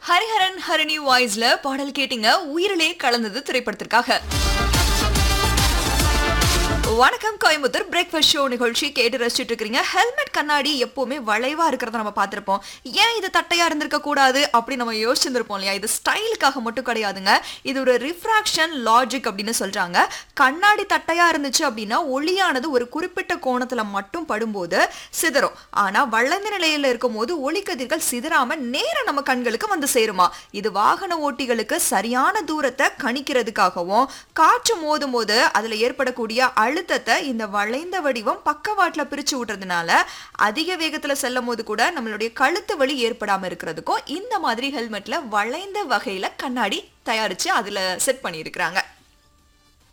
ஹரிஹரன் ஹரணி வாய்ஸ்ல பாடல் கேட்டீங்க உயிரிலே கலந்தது திரைப்படத்திற்காக வணக்கம் கோயம்புத்தூர் பிரேக்ஃபாஸ்ட் ஷோ நிகழ்ச்சி கேட்டு ரசிச்சுட்டு இருக்கிறீங்க ஹெல்மெட் கண்ணாடி எப்பவுமே வளைவா இருக்கிறத நம்ம பார்த்திருப்போம் ஏன் இது தட்டையா இருந்திருக்க கூடாது அப்படி நம்ம யோசிச்சிருந்திருப்போம் இல்லையா இது ஸ்டைலுக்காக மட்டும் கிடையாதுங்க இது ஒரு ரிஃப்ராக்ஷன் லாஜிக் அப்படின்னு சொல்றாங்க கண்ணாடி தட்டையா இருந்துச்சு அப்படின்னா ஒளியானது ஒரு குறிப்பிட்ட கோணத்துல மட்டும் படும்போது சிதறும் ஆனா வளைந்த நிலையில இருக்கும் போது ஒளிக்கதிர்கள் சிதறாம நேரா நம்ம கண்களுக்கு வந்து சேருமா இது வாகன ஓட்டிகளுக்கு சரியான தூரத்தை கணிக்கிறதுக்காகவும் காற்று மோதும் போது அதுல ஏற்படக்கூடிய அழுத்தத்தை இந்த வளைந்த வடிவம் பக்கவாட்டுல பிரிச்சு விடுறதுனால அதிக வேகத்துல செல்லும் போது கூட நம்மளுடைய கழுத்து வலி ஏற்படாம இருக்கிறதுக்கும் இந்த மாதிரி ஹெல்மெட்ல வளைந்த வகையில கண்ணாடி தயாரிச்சு அதுல செட் பண்ணியிருக்கிறாங்க